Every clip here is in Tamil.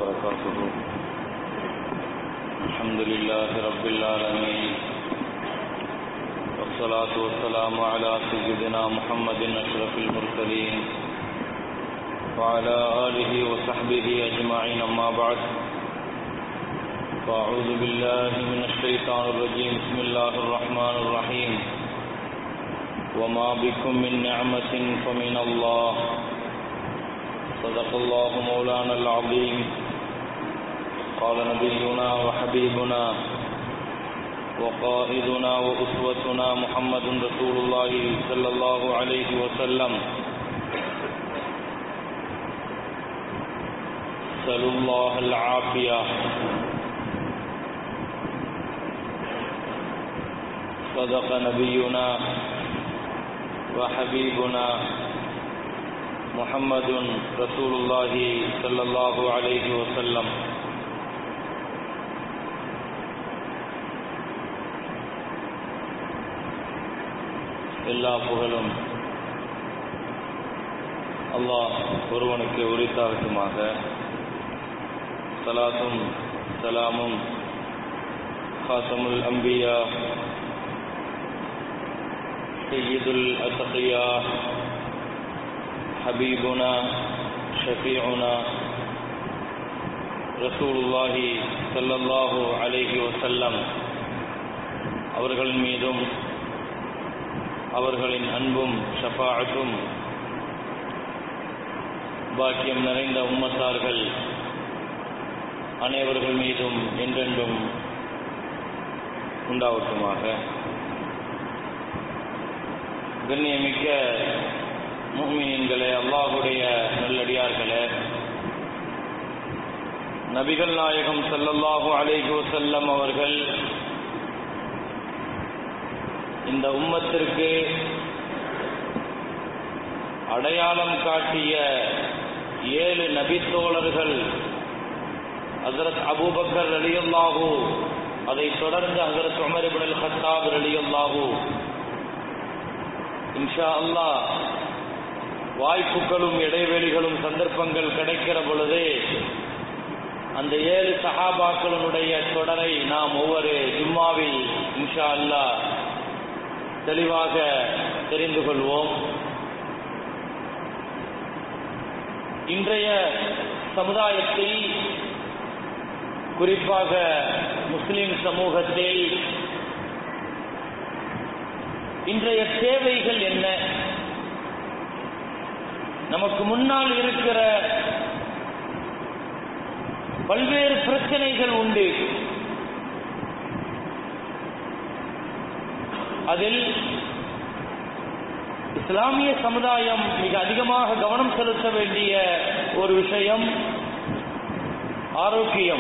وبركاته الحمد لله رب العالمين والصلاة والسلام على سيدنا محمد أشرف المرسلين وعلى آله وصحبه أجمعين أما بعد فأعوذ بالله من الشيطان الرجيم بسم الله الرحمن الرحيم وما بكم من نعمة فمن الله صدق الله مولانا العظيم قال نبينا وحبيبنا وقائدنا وأسوتنا محمد رسول الله صلى الله عليه وسلم سلوا الله العافية صدق نبينا وحبيبنا محمد رسول الله صلى الله عليه وسلم எல்லா புகழும் அல்லாஹ் ஒருவனுக்கு உரித்தாகட்டுமாக சலாத்தும் சலாமும் خاتمுல் அம்பியா سيد الأتقياء حبيبنا شفيعنا رسول الله صلى الله عليه وسلم அவர்களின் மீதும் அவர்களின் அன்பும் ஷஃபாஅத்தும் பாக்கியம் நிறைந்த உம்மத்தார்கள் அனைவர்கள் மீதும் என்றென்றும் உண்டாவட்டுமாக கண்ணியமிக்க முஹ்மினீன்களே அல்லாஹுடைய நல்லடியார்களே நபிகள் நாயகம் ஸல்லல்லாஹு அலைஹி வஸல்லம் அவர்கள் இந்த உம்மத்திற்கு அடையாளம் காட்டிய ஏழு நபித்தோழர்கள் ஹசரத் அபூபக்கர் ரலியல்லாஹு அதைத் தொடர்ந்து ஹசரத் உமர் இப்னுல் கத்தாப் ரலியல்லாஹு இன்ஷா அல்லாஹ் வாய்ப்புகளும் இடைவெளிகளும் சந்தர்ப்பங்கள் கிடைக்கிற பொழுது அந்த ஏழு சஹாபாக்களுடைய தொடரை நாம் ஒவ்வொரு ஜும்மாவில் இன்ஷா அல்லாஹ் தெளிவாக தெரிந்து கொள்வோம் இன்றைய சமுதாயத்தில் குறிப்பாக முஸ்லிம் சமூகத்தில் இன்றைய தேவைகள் என்ன நமக்கு முன்னால் இருக்கிற பல்வேறு பிரச்சனைகள் உண்டு அதில் இஸ்லாமிய சமுதாயம் மிக அதிகமாக கவனம் செலுத்த வேண்டிய ஒரு விஷயம் ஆரோக்கியம்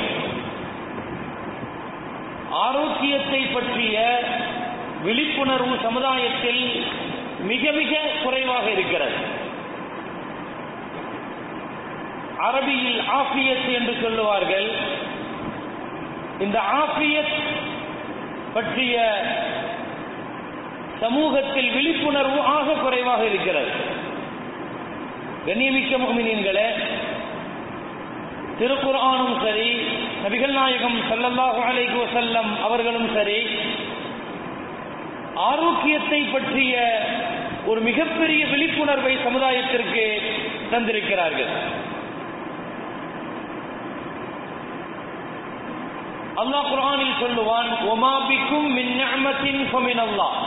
ஆரோக்கியத்தை பற்றிய விழிப்புணர்வு சமுதாயத்தில் மிக மிக குறைவாக இருக்கிறது அரபியில் ஆஃபியத் என்று சொல்லுவார்கள் இந்த ஆஃபியத் பற்றிய சமூகத்தில் விழிப்புணர்வு ஆக குறைவாக இருக்கிறது கண்ணியமிக்க முகமினீன்களே திருக்குர்ஆனும் சரி நபிகள் நாயகம் சல்லல்லாஹு அலைஹி வஸல்லம் அவர்களும் சரி ஆரோக்கியத்தை பற்றிய ஒரு மிகப்பெரிய விழிப்புணர்வை சமுதாயத்திற்கு தந்திருக்கிறார்கள் அல்லாஹ் குர்ஆனில் சொல்லுவான் ஒமாபிக்கும் மின் நிஅமத்தின் ஃபமின் அல்லாஹ்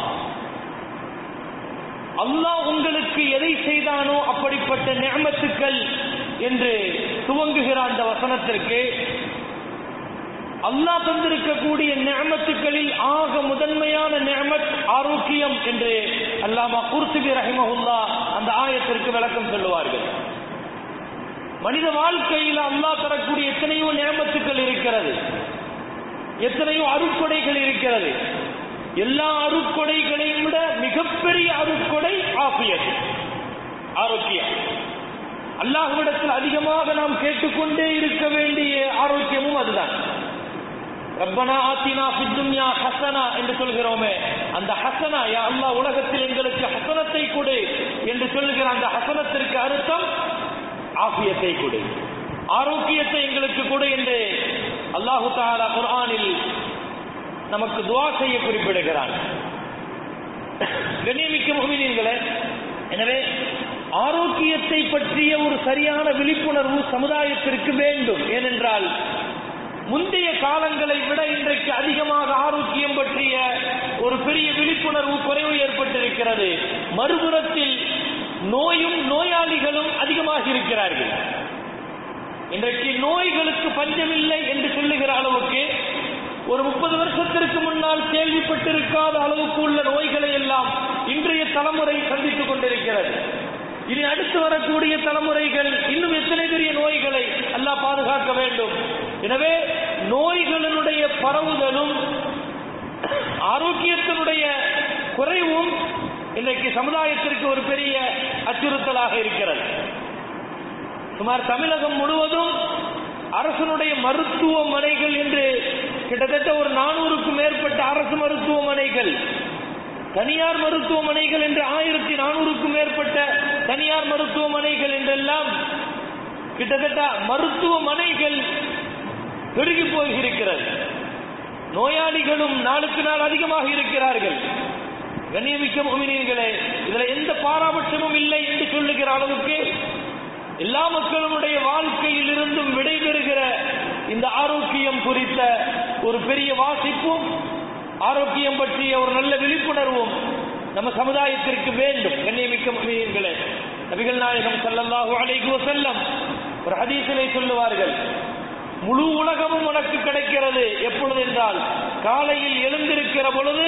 அல்லாஹ் உங்களுக்கு எதை செய்தானோ அப்படிப்பட்ட நியமத்துக்கள் என்று துவங்குகிற அந்த வசனத்திற்கு அல்லாஹ் தந்திருக்கக்கூடிய நியமத்துக்களில் ஆக முதன்மையான நியமத் ஆரோக்கியம் என்று அல்லாமா குர்சுபி ரஹிமஹுல்லா அந்த ஆயத்திற்கு விளக்கம் சொல்லுவார்கள் மனித வாழ்க்கையில் அல்லாஹ் தரக்கூடிய எத்தனையோ நியமத்துக்கள் இருக்கிறது எத்தனையோ அருட்கொடைகள் இருக்கிறது எல்லா அருட்கொடைகளையும் விட மிகப்பெரிய அருட்கொடை ஆபியத் ஆரோக்கியம் அல்லாஹ்விடத்தில் அதிகமாக நாம் கேட்டுக்கொண்டே இருக்க வேண்டிய ஆரோக்கியமும் அதுதான் ரப்பனா ஆத்தினா ஃபித்துன்யா ஹசனா என்று சொல்கிறோமே அந்த ஹசனா யா அல்லாஹ் உலகத்தில் எங்களுக்கு ஹசனத்தை கொடு என்று சொல்லுகிற அந்த ஹசனத்திற்கு அர்த்தம் ஆஃபியத்தை கொடு ஆரோக்கியத்தை எங்களுக்கு கொடு என்று அல்லாஹு தாலா குர்ஆனில் நமக்கு துவா செய்ய குறிப்பிடுகிறான் கண்ணியமிக்க முகமினீர்களே எனவே ஆரோக்கியத்தை பற்றிய ஒரு சரியான விழிப்புணர்வு சமுதாயத்திற்கு வேண்டும் ஏனென்றால் முந்தைய காலங்களை விட இன்றைக்கு அதிகமாக ஆரோக்கியம் பற்றிய ஒரு பெரிய விழிப்புணர்வு குறைவு ஏற்பட்டிருக்கிறது மறுபுறத்தில் நோயும் நோயாளிகளும் அதிகமாக இருக்கிறார்கள் இன்றைக்கு நோய்களுக்கு பஞ்சமில்லை என்று சொல்லுகிற அளவுக்கு ஒரு முப்பது வருஷத்திற்கு முன்னால் கேள்விப்பட்டிருக்காத அளவுக்கு உள்ள நோய்களை எல்லாம் இன்றைய தலைமுறை சந்தித்துக் கொண்டிருக்கிறது இனி அடுத்து வரக்கூடிய தலைமுறைகள் இன்னும் எத்தனை பெரிய நோய்களை அல்லாஹ் பாதுகாக்க வேண்டும் எனவே நோய்களினுடைய பரவுதலும் ஆரோக்கியத்தினுடைய குறைவும் இன்றைக்கு சமுதாயத்திற்கு ஒரு பெரிய அச்சுறுத்தலாக இருக்கிறது சுமார் தமிழகம் முழுவதும் அரசனுடைய மருத்துவமனைகள் என்று கிட்டத்தட்ட ஒரு நானூறுக்கும் மேற்பட்ட அரசு மருத்துவமனைகள் தனியார் மருத்துவமனைகள் என்று ஆயிரத்தி நானூறுக்கும் மேற்பட்ட தனியார் மருத்துவமனைகள் என்றெல்லாம் கிட்டத்தட்ட மருத்துவமனைகள் பெருகி போயிருக்கிறது நோயாளிகளும் நாளுக்கு நாள் அதிகமாக இருக்கிறார்கள் கண்ணியமிக்க முகமினீர்களே இதுல எந்த பாராபட்சமும் இல்லை என்று சொல்லுகிற அளவுக்கு எல்லா மக்களுடைய வாழ்க்கையில் இருந்தும் விடைபெறுகிற இந்த ஆரோக்கியம் குறித்த ஒரு பெரிய வாசிப்பும் ஆரோக்கியம் பற்றிய ஒரு நல்ல விழிப்புணர்வும் நம்ம சமுதாயத்திற்கு வேண்டும் கண்ணியமிக்க முகமினீர்களே நபிகள் நாயகம் ஸல்லல்லாஹு அலைஹி வஸல்லம் ஒரு ஹதீஸிலே சொல்லுவார்கள் முழு உலகமும் உனக்கு கிடைக்கிறது எப்பொழுது என்றால் காலையில் எழுந்திருக்கிற பொழுது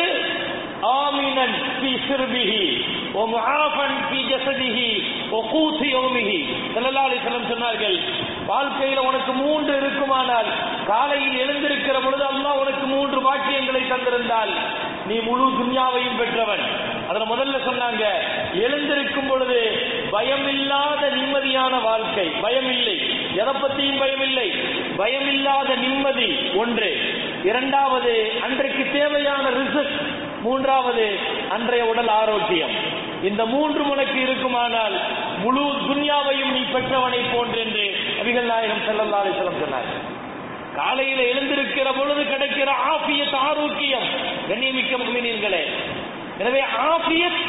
ஆமினன் ஃபி சிர்பிஹி ஓ முஆஃபன் ஃபி ஜஸதிஹி ஓ கூத்தி யௌமிஹி ஸல்லல்லாஹு அலைஹி வஸல்லம் சொன்னார்கள் வாழ்க்கையில உனக்கு மூன்று இருக்குமானால் காலையில் எழுந்திருக்கிற பொழுது அல்லாஹ் உனக்கு மூன்று பாக்கியங்களை தந்திருந்தால் நீ முழு துன்யாவையும் பெற்றவன் அதுல முதல்ல சொன்னாங்க எழுந்திருக்கும் பொழுது பயமில்லாத நிம்மதியான வாழ்க்கை பயம் இல்லை எதை பத்தியும் பயம் இல்லை பயமில்லாத நிம்மதி ஒன்று இரண்டாவது அன்றைக்கு தேவையான ரிசல்ட் மூன்றாவது அன்றைய உடல் ஆரோக்கியம் இந்த மூன்று உனக்கு இருக்குமானால் முழு துன்யாவையும் நீ பெற்றவனை போன்றென்று நபிகள் நாயகம் ஸல்லல்லாஹு அலைஹி வஸல்லம் சொன்னார் காலையில எழுந்திருக்கிற பொழுது கிடைக்கிற ஆபியத் ஆரோக்கியம் கண்ணியமிக்க முக்மினீன்களே எனவே ஆபியத்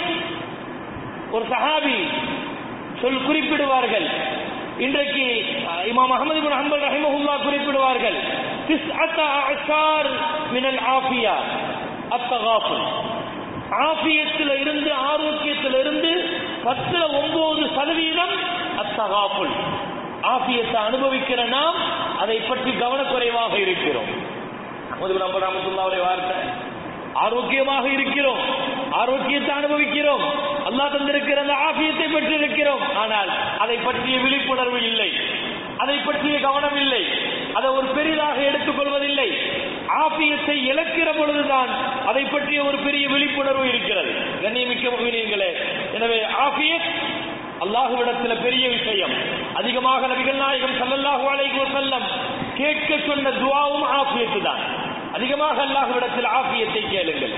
ஒரு சஹாபி சொல் குறிப்பிடுவார்கள் இன்றைக்கு அஹ், இமாம் அகமது பின் ஹம்பல் ரஹிமஹுல்லா குறிப்பிடுவார்கள் திஸ்அத்த அஸார் மினல் ஆஃபியா அத்தகாஃபுல் ஆஃபியத்தில் இருந்து ஆரோக்கியத்தில் இருந்து பத்துல ஒன்பது சதவீதம் அத்தகாஃபுல் ஆஃபியத்தை அனுபவிக்கிற நாம் அதை பற்றி கவனக்குறைவாக இருக்கிறோம் அகமது பின் ஹம்பல் ரஹமத்துல்லாவுடைய வார்த்தை ஆரோக்கியமாக இருக்கிறோம் ஆரோக்கியத்தை அனுபவிக்கிறோம் அல்லாஹ் தந்திருக்கிற அந்த ஆபியத்தை பெற்று இருக்கிறோம் ஆனால் அதை பற்றிய விழிப்புணர்வு இல்லை அதை பற்றிய கவனம் இல்லை அதை ஒரு பெரிதாக எடுத்துக்கொள்வதில்லை ஆபியத்தை இழக்கிற பொழுதுதான் அதை பற்றிய ஒரு பெரிய விழிப்புணர்வு இருக்கிறது கண்ணியமிக்க முகினியங்களே எனவே ஆபியத் அல்லாஹுவிடத்தில் பெரிய விஷயம் அதிகமாக நபிகள் நாயகம் ஸல்லல்லாஹு அலைஹி வஸல்லம் கேட்க சொன்ன துஆவும் ஆபியத்து தான் அதிகமாக அல்லாஹுவிடத்தில் ஆபியத்தை கேளுங்கள்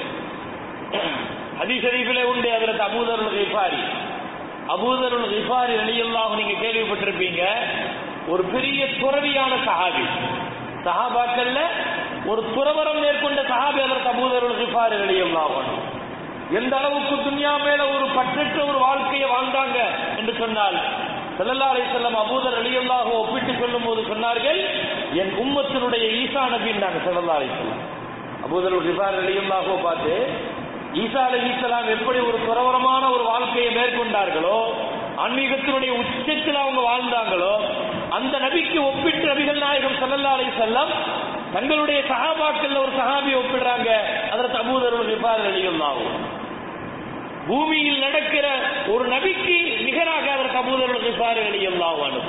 ஹதீஸ் ஷரீஃபிலே உண்டு அதில் அபூதருல் கிஃபாரி அபூதருல் கிஃபாரி ரலியல்லாஹு நீங்க கேள்விப்பட்டிருப்பீங்க ஒரு பெரிய துறவியான சஹாபி சஹாபாக்கள்ல ஒரு துறவரம் மேற்கொண்ட சஹாபி அதற்கு அபூதருல் கிஃபாரி ரலியல்லாஹு அன்ஹு. எந்த அளவுக்கு துன்யா மேல ஒரு பற்றற்ற ஒரு வாழ்க்கையை வாழ்ந்தாங்க என்று சொன்னால் ஸல்லல்லாஹு அலைஹி வஸல்லம் அபூதர் ரலியல்லாஹு ஒப்பிட்டு சொல்லும்போது சொன்னார்கள் என் உம்மத்தினுடைய ஈசா நபின்னாங்க ஸல்லல்லாஹு அலைஹி வஸல்லம் அபூதர் கிஃபார் ரலியல்லாஹு பார்த்து ஈசா அலைஹிஸ்ஸலாம் எப்படி ஒரு துறவரமான ஒரு வாழ்க்கையை மேற்கொண்டார்களோ ஆன்மீகத்தினுடைய உச்சத்தில் அவங்க வாழ்ந்தாங்களோ அந்த நபிக்கு ஒப்பிட்டு நபிகள் நாயகம் ஸல்லல்லாஹு அலைஹி வஸல்லம் தங்களுடைய சஹாபாக்கள்ல ஒரு சஹாபியை ஒப்பிடுறாங்க அதற்கு அபூதருல் கிஃபார் ரலியல்லாஹு பூமியில் நடக்கிற ஒரு நபிக்கு நிகராக அதற்கு அபூதருல் கிஃபார் ரலியல்லாஹு அன்ஹு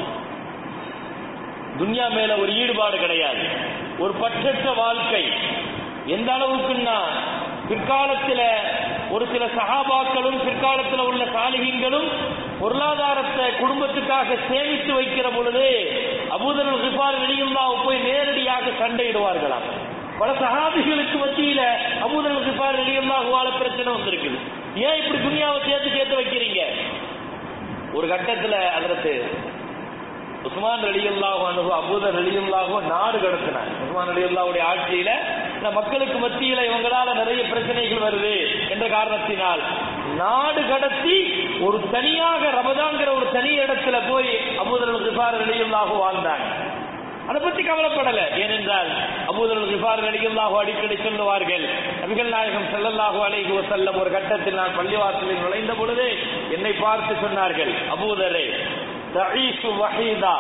துன்யா மேல ஒரு ஈடுபாடு கிடையாது ஒரு பற்றற்ற வாழ்க்கை எந்த அளவுக்குன்னா பிற்காலத்துல ஒரு சில சகாபாக்களும் பிற்காலத்துல உள்ள சாலிகங்களும் பொருளாதாரத்தை குடும்பத்துக்காக சேமித்து வைக்கிற பொழுது அபூதர் சிபார் வெளியுல்லாவை போய் நேரடியாக சண்டையிடுவார்களாம் பல சகாபிகளுக்கு மத்தியில அபூதர் சிபார் வெளியுல்லாஹுவால பிரச்சனை வந்திருக்குது ஏன் இப்படி துனியாவை சேர்த்து சேர்த்து வைக்கிறீங்க ஒரு கட்டத்துல அதற்கு உஸ்மான் ரலியல்லாஹு அனுகு அபூதர் ரலியல்லாஹு நாடு கடத்தினார் உஸ்மான் ரலியல்லாவுடைய ஆட்சியில இந்த மக்களுக்கு மத்தியில இவங்களால நிறைய பிரச்சனைகள் வருது என்ற காரணத்தினால் நாடு கடத்தி ஒரு தனியாக ரமதான்கிற ஒரு தனி இடத்துல போய் அபூதர் கிஃபார் ரலியல்லாஹு வாழ்ந்தாங்க அதை பத்தி கவலைப்படல ஏனென்றால் அபூதர் கிஃபார் ரலியல்லாஹு அடிக்கடி சொல்லுவார்கள் நபிகள் நாயகம் ஸல்லல்லாஹு அலைஹி வஸல்லம் ஒரு கட்டத்தில் நான் பள்ளிவாசலில் நுழைந்த பொழுது என்னை பார்த்து சொன்னார்கள் அபூதரே தஈசு வஹீதா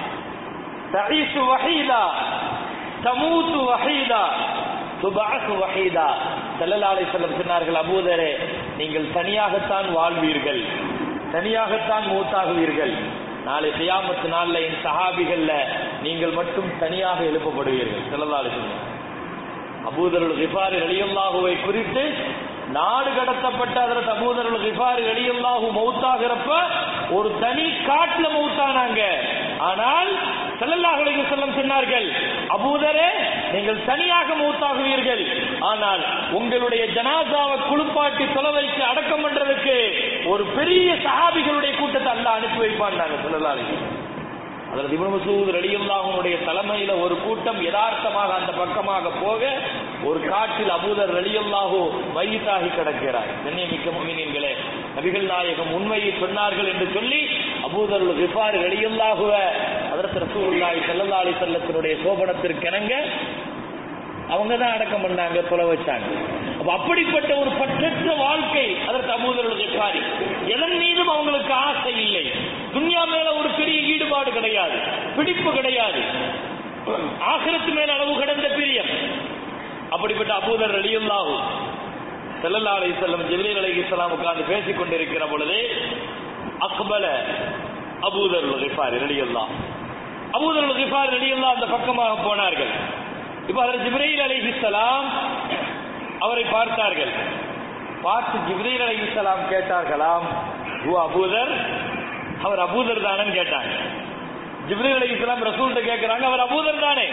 தஈசு வஹீதா தமூத்து வஹீதா துபஅசு வஹீதா ஸல்லல்லாஹு அலைஹி வஸல்லம் சொன்னார்கள் அபூதரே நீங்கள் தனியாகத்தான் வாழ்வீர்கள் தனியாகத்தான் மூத்தாகுவீர்கள் நாளை கியாமத்து நாள்ல என் சஹாபிகள்ல நீங்கள் மட்டும் தனியாக எழுப்பப்படுவீர்கள் ஸல்லல்லாஹு அலைஹி வஸல்லம் அபூதருள் கிஃபாரி ரலியல்லாஹுவை குறித்து நாடு கடத்தப்பட்ட அதற்கு அபூதருள் கிஃபாரி ரலியல்லாஹு மௌத்தாகிறப்ப ஒரு தனி காட்டுல மௌத்தானாங்க ஆனால் ஸல்லல்லாஹு அலைஹி வஸல்லம் சொன்னார்கள் அபூதரே நீங்கள் தனியாக மௌத்தாகுவீர்கள் ஆனால் உங்களுடைய ஜனாசாவை குளிப்பாட்டி தொலை வைத்து அடக்கம் பண்றதுக்கு ஒரு பெரிய சஹாபிகளுடைய கூட்டத்தை அல்லாஹ் அனுப்பி வைப்பான் நாங்க ஸல்லல்லாஹு அலைஹி வஸல்லம் அதில் இப்னு மசூத் ரலியல்லாஹுடைய தலைமையில ஒரு கூட்டம் யதார்த்தமாக அந்த பக்கமாக போக ஒரு காட்டில் அபூதர் ரலியல்லாஹு மையத்தாகி கிடக்கிறார் கண்ணியமிக்க முமினீன்களே நபிகள் நாயகம் உண்மையை சொன்னார்கள் என்று சொல்லி அபூதர் கிஃபார் ரலியல்லாஹுவ அதற்கு ரசூலுல்லாஹி ஸல்லல்லாஹு அலைஹி வஸல்லத்தினுடைய சோபனத்திற்கு இணங்க அவங்க தான் அடக்கம் பண்ணாங்க தொலை வச்சாங்க அப்ப அப்படிப்பட்ட ஒரு பற்றற்ற வாழ்க்கை அதற்கு அபூதர்கள் கிஃபாரி எதன் மீதும் அவங்களுக்கு ஆசை இல்லை துன்யா மேல ஒரு பெரிய ஈடுபாடு கிடையாது பிடிப்பு கிடையாது ஆகிரத்து மேல அளவு கடந்த பிரியம் அப்படிப்பட்ட அபூதர் ரலியுல்லாஹு ஸல்லல்லாஹு அலைஹி வஸல்லம் ஜிப்ரீல் அலைஹிஸ்ஸலாம் உட்கார்ந்து பேசிக் கொண்டிருக்கிற பொழுது அக்பல அபூதர் கிஃபாரி ரலியுல்லாஹ் அபூதர் கிஃபாரி ரலியுல்லாஹ் அந்த பக்கமாக போனார்கள் இப்ப அதில் ஜிப்ரீல் அலைஹிஸ்ஸலாம் அவரை பார்த்தார்கள் பார்த்து ஜிப்ரீல் அலைஹிஸ்ஸலாம் கேட்டார்களாம் ஓ அபூதர் அவர் அபூதர் தானேன்னு கேட்டாங்க ஜிப்ரீல் அலைஹிஸ்ஸலாம் ரசூல்கிட்ட கேட்கிறாங்க அவர் அபூதர் தானே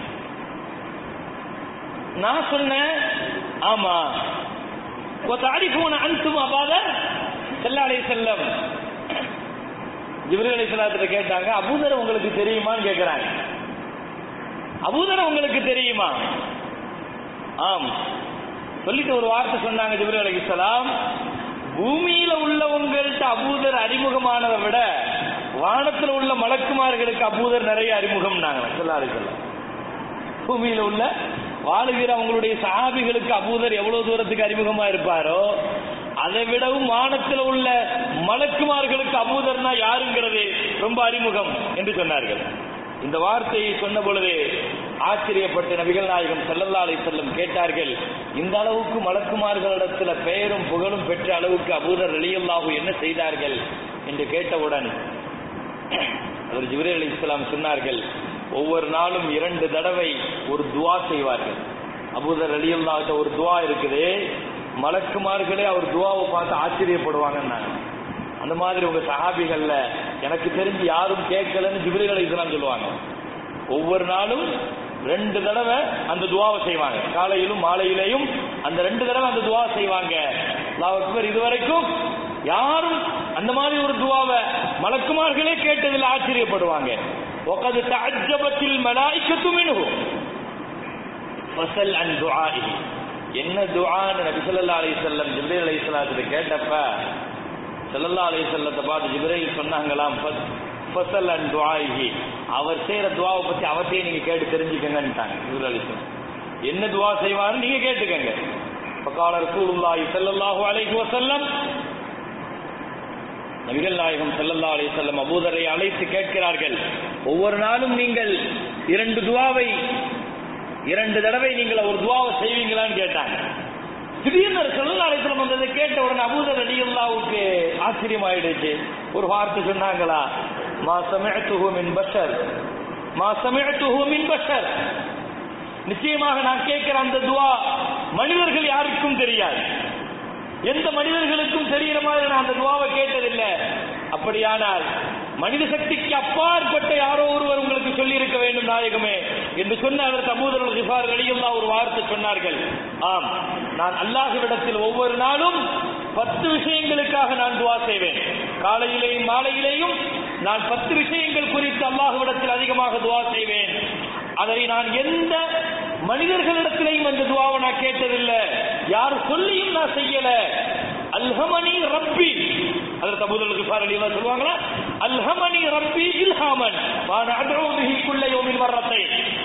நான் சொன்னேன் ஆமா தாரிஃபூன அன்தும் அபாதர் செல்லா அலை செல்லம் ஜிப்ரீல் அலைஹிஸ்ஸலாத்திட்ட கேட்டாங்க அபூதர் உங்களுக்கு தெரியுமான்னு கேட்கிறாங்க அபூதர் உங்களுக்கு தெரியுமா ஆம் சொல்லிட்டு ஒரு வார்த்தை சொன்னாங்க ஜிப்ரீல் அலைஹிஸ்ஸலாம் பூமியில உள்ளவங்கள்ட்ட அபூதர் அறிமுகமானதை விட வானத்துல உள்ள மலக்குமார்களுக்கு அபூதர் நிறைய அறிமுகம் நாங்க சொல்லாரு சொல்ல பூமியில உள்ள வாழுகிற அவங்களுடைய சஹாபிகளுக்கு அபூதர் எவ்வளவு தூரத்துக்கு அறிமுகமா இருப்பாரோ அதை விடவும் வானத்தில் உள்ள மலக்குமார்களுக்கு அபூதர்னா யாருங்கிறது ரொம்ப அறிமுகம் என்று சொன்னார்கள் இந்த வார்த்தையை சொன்ன பொழுது ஆச்சரியப்பட்டு நபிகள் நாயகம் ஸல்லல்லாஹு அலைஹி வஸல்லம் கேட்டார்கள் இந்த அளவுக்கு மலக்குமார்களிடத்துல பெயரும் புகழும் பெற்ற அளவுக்கு அபூதர் ரலியல்லாஹு என்ன செய்தார்கள் என்று கேட்டவுடன் அவர் ஜிப்ரீல் அலைஹிஸ்ஸலாம் சொன்னார்கள் ஒவ்வொரு நாளும் இரண்டு தடவை ஒரு துவா செய்வார்கள் அபூதர் ரலியல்லாஹு ஒரு துவா இருக்குது மலக்குமார்களே அவர் துவாவை பார்த்து ஆச்சரியப்படுவாங்கன்னாங்க அந்த மாதிரி உங்க சஹாபிகள்ல எனக்கு தெரிஞ்சு யாரும் கேட்கலன்னு ஜிப்ரீல் அலைஹிஸ்ஸலாம் சொல்லுவாங்க ஒவ்வொரு நாளும் ரெண்டு தடவை அந்த துவாவை செய்வாங்க காலையிலும் மாலையிலேயும் அந்த ரெண்டு தடவை அந்த துவா செய்வாங்க அல்லாஹ் அக்பர் இதுவரைக்கும் யாரும் அந்த மாதிரி ஒரு துவாவை மலக்குமார்களே கேட்டதில் ஆச்சரியப்படுவாங்க وقد تعجبت الملائكة منه فسل عن دعائه என்ன துஆன்னு நபி ஸல்லல்லாஹு அலைஹி வஸல்லம் ஜிப்ரீல் அலைஹிஸ்ஸலாத்து கேட்டப்ப ஸல்லல்லாஹு அலைஹி வஸல்லத்தை பார்த்து ஜிப்ரீல் சொன்னாங்களாம் ஃபசல் அன் துஆஹி அவர் செய்யற துவாவை பத்தி அவர்கிட்டயே நீங்க கேட்டு தெரிஞ்சுக்கங்கன்ட்டாங்க ஜிப்ரீல் அலைஹிஸ்ஸலாம் என்ன துவா செய்வாருன்னு நீங்க கேட்டுக்கங்க فقال رسول الله صلى الله عليه وسلم நபிகள் நாயகம் ஸல்லல்லாஹு அலைஹி வஸல்லம் அபூதரை அழைத்து கேட்கிறார்கள் ஒவ்வொரு நாளும் நீங்கள் இரண்டு துவாவை இரண்டு தடவை நீங்கள் ஒரு துவாவை செய்வீங்களான்னு கேட்டாங்க திடீர்னு ஸல்லல்லாஹு அலைஹி வஸல்லம் வந்ததை கேட்ட உடனே அபூதர் ரலியல்லாஹுக்கு ஆச்சரியமாயிடுச்சு ஒரு வார்த்தை சொன்னாங்களா மா சமிஅத்துஹு மின் பஷர் மா சமிஅத்துஹு மின் பஷர் நிச்சயமாக நான் கேட்கிற அந்த துவா மனிதர்கள் யாருக்கும் தெரியாது எந்த மனிதர்களுக்கும் தெரிகிற மாதிரி நான் அந்த துவாவை கேட்டதில்லை அப்படியானால் மனித சக்திக்கு அப்பாற்பட்ட யாரோ ஒருவர் உங்களுக்கு சொல்லி இருக்க வேண்டும் நாயகமே என்று சொன்ன அதற்கு அபூதர்கள் கிஃபார் அலியல்லா ஒரு வார்த்தை சொன்னார்கள் ஆம் நான் அல்லாஹ்விடத்தில் ஒவ்வொரு நாளும் பத்து விஷயங்களுக்காக நான் துவா செய்வேன் காலையிலேயும் மாலையிலேயும் நான் பத்து விஷயங்கள் குறித்து அல்லாஹ்விடத்தில் அதிகமாக துவா செய்வேன் அதை நான் எந்த மனிதர்களிடத்திலையும் அந்த துவாவை நான் கேட்டதில்லை யார் சொல்லியும் நான் செய்யல அல்ஹமனி ரப்பி அதற்கு அபூதல் கிஃபார் அலி அல்லாஹ் சொல்லுவாங்களா அல்ஹமனி ரப்பி இல்ஹாமன் வான அத்ரூ பிஹி குல்ல யௌமின் மர்ரத்தை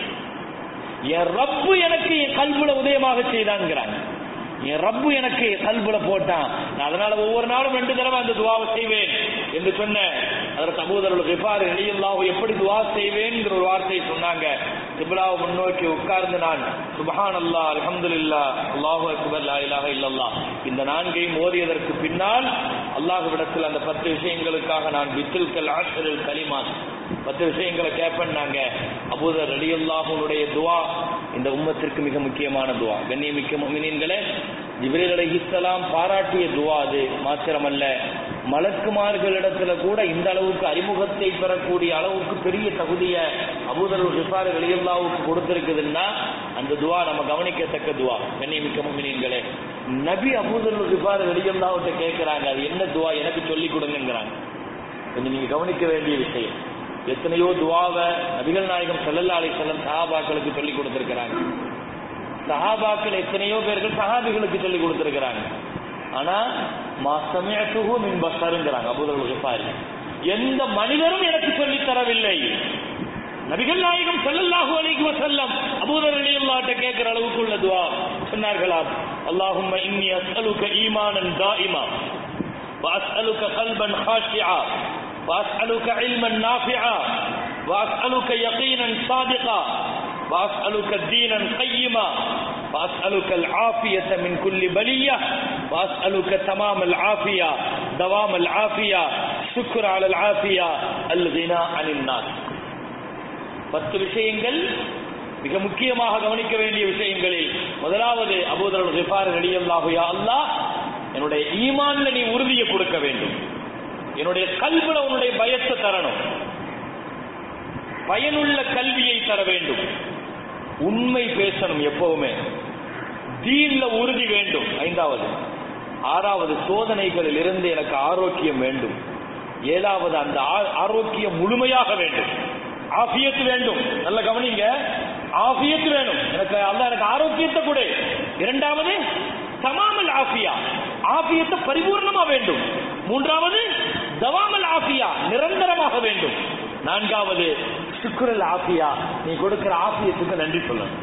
என் ரப்பு எனக்கு என் கல்புல உதயமாக செய்தாங்கிறாங்க என் ரப்பு எனக்கு கல்புல போட்டான் நான் அதனால ஒவ்வொரு நாளும் ரெண்டு தடவை அந்த துவாவை செய்வேன் என்று சொன்ன அதற்கு அபூதர்கள் கிஃபார் எளியல்லாஹு எப்படி துவா செய்வேன்ங்கிற ஒரு வார்த்தையை சொன்னாங்க கிபிலாவை முன்னோக்கி உட்கார்ந்து நான் சுபஹான் அல்லா அல்ஹம்துலில்லா அல்லாஹு அக்பர் லா இலாஹ இல்லல்லாஹ் இந்த நான்கையும் ஓதியதற்கு பின்னால் அல்லாஹ்விடத்தில் அந்த பத்து விஷயங்களுக்காக நான் பித்தில்கல் ஆசிரியர் கலிமான் பத்து விஷயங்களை கேட்பேன் நாங்க அபூதர் ரலியல்லாஹுனுடைய துவா இந்த உம்மத்திற்கு மிக முக்கியமான துவா கண்ணியமிக்க முமினீன்களே ஜிப்ரீல் அலைஹிஸ்ஸலாம் பாராட்டிய துவா அது மாத்திரமல்ல மலக்குமார்களிடத்துல கூட இந்த அளவுக்கு அறிமுகத்தை பெறக்கூடிய அளவுக்கு பெரிய தகுதிய அபூதர் ரிஃபார் ரலியல்லாஹுக்கு கொடுத்திருக்குதுன்னா அந்த துவா நம்ம கவனிக்கத்தக்க துவா கண்ணியமிக்க முமினீன்களே நபி அபூதர் ரிஃபார் ரலியல்லாஹுட்ட கேட்கிறாங்க அது என்ன துவா எனக்கு சொல்லி கொடுங்கங்கிறாங்க கொஞ்சம் நீங்க கவனிக்க வேண்டிய விஷயம் எத்தனையோ துவாவை நபிகள் நாயகம் ஸல்லல்லாஹு அலைஹி வஸல்லம் சஹாபாக்களுக்கு சொல்லி கொடுத்திருக்கிறாங்க சஹாபாக்கள் எத்தனையோ பேர்கள் சஹாபிகளுக்கு சொல்லி கொடுத்திருக்கிறாங்க ஆனா மா சமிஅத்துஹு மின் பஷருங்கிறாங்க அபூதர் கிஃபாரி எந்த மனிதரும் எனக்கு சொல்லி தரவில்லை நபிகள் நாயகம் ஸல்லல்லாஹு அலைஹி வஸல்லம் அபூதர் ரலியல்லாஹு கேட்கிற அளவுக்கு உள்ள துவா சொன்னார்களாம் அல்லாஹும்ம இன்னி அஸ்அலுக ஈமானன் தாயிமா وأسألك قلبا خاشعا وأسألك علما نافعا وأسألك يقينا صادقا وأسألك دينا قيما وأسألك العافية من كل بلية وأسألك تمام العافية دوام العافية شكر على العافية الغنى عن الناس பத்து விஷயங்கள் மிக முக்கியமாக கவனிக்க வேண்டிய விஷயங்களில் முதலாவது அபூதர் கிஃபார் ரலியல்லாஹு யா அல்லாஹ் என்னுடைய ஈமான்ல நீ உறுதியை கொடுக்க வேண்டும் என்னுடைய கல்வில உன்னுடைய பயத்தை தரணும் பயனுள்ள கல்வியை தர வேண்டும் உண்மை பேசணும் எப்பவுமே தீன்ல உறுதி வேண்டும் ஐந்தாவது ஆறாவது சோதனைகளில் இருந்து எனக்கு ஆரோக்கியம் வேண்டும் ஏழாவது அந்த ஆ- ஆரோக்கியம் முழுமையாக வேண்டும் ஆபியத்து வேண்டும் நல்ல கவனிங்க ஆபியத்து வேணும் எனக்கு அல்லாஹ் எனக்கு ஆரோக்கியத்தை கொடு இரண்டாவது தமாமல் ஆஃபியா ஆபியத்தை பரிபூர்ணமா வேண்டும் மூன்றாவது தவாமல் ஆஃபியா நிரந்தரமாக வேண்டும் நான்காவது சுக்குரல் ஆஃபியா நீ கொடுக்கிற ஆபியத்துக்கு நன்றி சொல்லணும்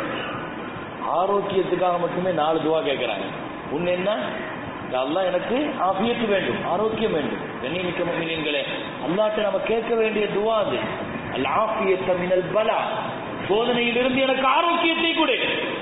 ஆரோக்கியத்துக்காக மட்டுமே நாலு துவா கேட்கிறாங்க ஒண்ணு என்ன அல்லாஹ் எனக்கு ஆபியத்து வேண்டும் ஆரோக்கியம் வேண்டும் கண்ணியமிக்க முமினீன்களே அல்லாஹ்ட்ட நம்ம கேட்க வேண்டிய துவா அது அல் ஆஃபியத்த மினல் பலா சோதனையிலிருந்து எனக்கு ஆரோக்கியத்தை கொடு